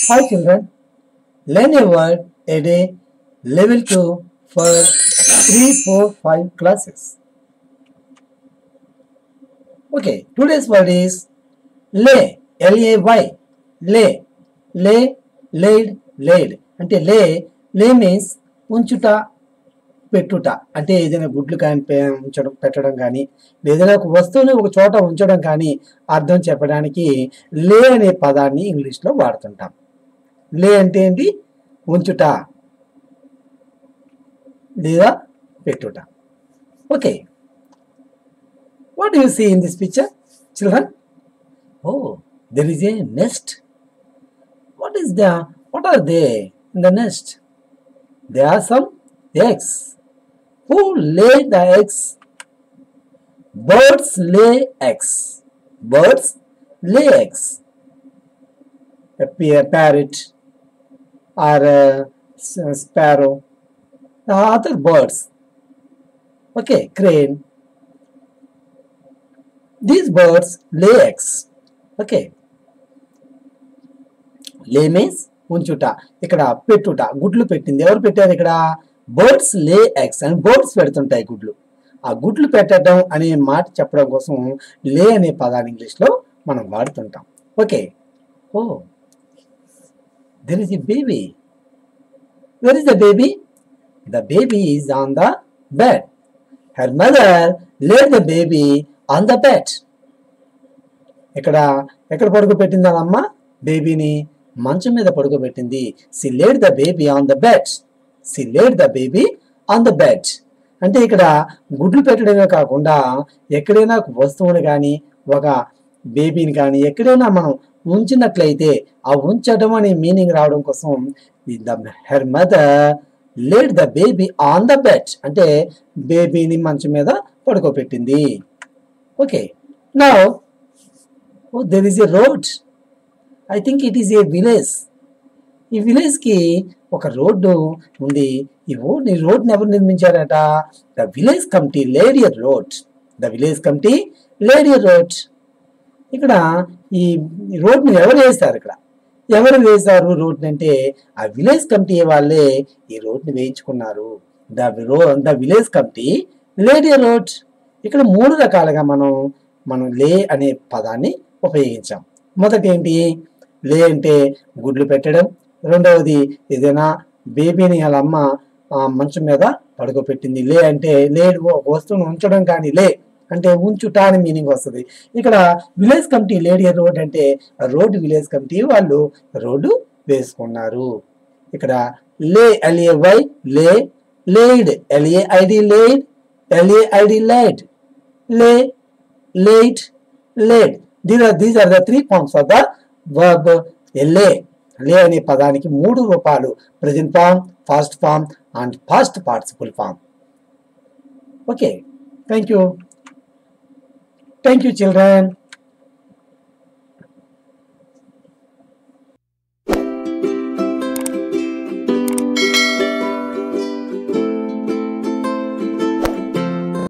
Hi children, learn a word a day, level 2 for 3, 4, 5 classes. Okay, today's word is lay, L-A-Y, lay, lay, laid, laid. అంటే లే లే means ఉంచుట పెట్టుట అంటే ఏదైనా గుడ్లు కానీ పె- ఉంచడం పెట్టడం కానీ ఏదైనా ఒక వస్తువుని ఒక చోట ఉంచడం కానీ అర్థం చెప్పడానికి లే అనే పదాన్ని ఇంగ్లీష్లో వాడుతుంటాం లే అంటే ఏంటి ఉంచుట లేదా పెట్టుట okay what you see in this picture children oh there is a nest what is the what are they in the nest they are some eggs who lay the eggs birds lay eggs birds lay eggs a pa- parrot or a s- sparrow the other birds okay crane these birds lay eggs okay lay means ఉంచుట ఇక్కడ పెట్టుట గుడ్లు పెట్టింది ఎవరు పెట్టారు ఇక్కడ birds లే eggs అని బర్డ్స్ పెడుతుంటాయి గుడ్లు ఆ గుడ్లు పెట్టడం అనే మాట చెప్పడం కోసం లే అనే పదాన్ని ఇంగ్లీష్లో మనం వాడుతుంటాం okay oh there is a baby where is the baby the baby is on the bed her mother lay the baby on the bed ఇక్కడ ఎక్కడ పడుకోబెట్టింది వాళ్ళ అమ్మ బేబీని మంచం మీద పడుకోబెట్టింది she laid the baby on the bed she laid the baby on the bed అంటే ఇక్కడ గుడ్లు పెట్టడమే కాకుండా ఎక్కడైనా ఒక వస్తువుని కానీ ఒక బేబీని కానీ ఎక్కడైనా మనం ఉంచినట్లయితే ఆ ఉంచడం అనే మీనింగ్ రావడం కోసం the her mother laid the baby on the bed అంటే బేబీని మంచం మీద పడుకోబెట్టింది ఓకే నా oh there is a road I think it is a village ఈ విలేజ్కి ఒక రోడ్డు ఉంది ఈ రోడ్ ఈ రోడ్ని ఎవరు నిర్మించారట the village committee laid their road the village committee laid their road ఇక్కడ ఈ రోడ్ని ఎవరు వేస్తారు ఇక్కడ ఎవరు వేశారు రోడ్ని అంటే ఆ విలేజ్ కమిటీ వాళ్ళే ఈ రోడ్ని వేయించుకున్నారు ద రో the village committee laid their road ఇక్కడ మూడు రకాలుగా మనం మనం లే అనే పదాన్ని ఉపయోగించాం మొదటి ఏంటి లే అంటే గుడ్లు పెట్టడం రెండవది ఏదైనా బేబీని వాళ్ళ అమ్మ ఆ, మంచం మీద పడుకోబెట్టింది లే అంటే లే ఒక వస్తువును ఉంచడం కానీ లే అంటే ఉంచుట అని మీనింగ్ వస్తుంది ఇక్కడ విలేజ్ కమిటీ లేడియర్ రోడ్ అంటే రోడ్డు విలేజ్ కమిటీ వాళ్ళు రోడ్డు వేసుకున్నారు ఇక్కడ lay L A Y lay laid L A I D laid L A I D laid lay laid laid these are these are the three forms of the verb lay lay అనే పదానికి మూడు రూపాలు present form past form and past participle form okay thank you thank you children